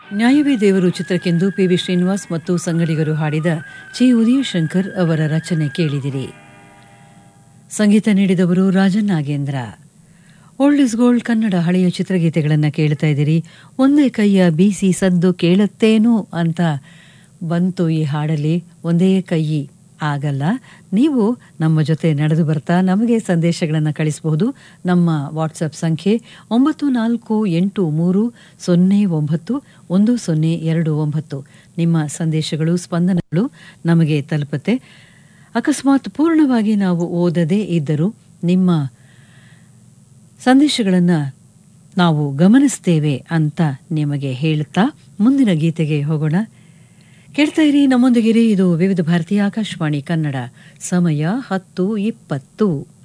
ನ್ಯಾಯವೇ ದೇವರು ಚಿತ್ರಕ್ಕೆಂದು P V Srinivas ಮತ್ತು ಸಂಗಡಿಗರು ಹಾಡಿದ ಚಿ ಉದಯಶಂಕರ್ ಅವರ ರಚನೆ ಕೇಳಿದಿರಿ ಸಂಗೀತ ನೀಡಿದವರು Rajan Nagendra old is gold Kannada ಹಳೆಯ ಚಿತ್ರಗೀತೆಗಳನ್ನು ಕೇಳ್ತಾ ಇದ್ದೀರಿ ಒಂದೇ ಕೈಯ ಬೀಸಿ ಸದ್ದು ಕೇಳುತ್ತೇನು ಅಂತ ಬಂತು ಈ ಹಾಡಲ್ಲಿ ಒಂದೇ ಕೈ ಆಗಲ್ಲ ನೀವು ನಮ್ಮ ಜೊತೆ ನಡೆದು ಬರ್ತಾ ನಮಗೆ ಸಂದೇಶಗಳನ್ನು ಕಳಿಸಬಹುದು ನಮ್ಮ ವಾಟ್ಸಪ್ ಸಂಖ್ಯೆ ಒಂಬತ್ತು ನಾಲ್ಕು ಎಂಟು ಮೂರು ಸೊನ್ನೆ ಒಂಬತ್ತು ಒಂದು ಸೊನ್ನೆ ಎರಡು ಒಂಬತ್ತು ನಿಮ್ಮ ಸಂದೇಶಗಳು ಸ್ಪಂದನಗಳು ನಮಗೆ ತಲುಪುತ್ತೆ ಅಕಸ್ಮಾತ್ ಪೂರ್ಣವಾಗಿ ನಾವು ಓದದೇ ಇದ್ದರೂ ನಿಮ್ಮ ಸಂದೇಶಗಳನ್ನು ನಾವು ಗಮನಿಸ್ತೇವೆ ಅಂತ ನಿಮಗೆ ಹೇಳುತ್ತಾ ಮುಂದಿನ ಗೀತೆಗೆ ಹೋಗೋಣ ಕೇಳ್ತಾ ಇರಿ ನಮ್ಮೊಂದಿಗಿರಿ ಇದು ವಿವಿಧ ಭಾರತೀಯ ಆಕಾಶವಾಣಿ ಕನ್ನಡ ಸಮಯ ಹತ್ತು ಇಪ್ಪತ್ತು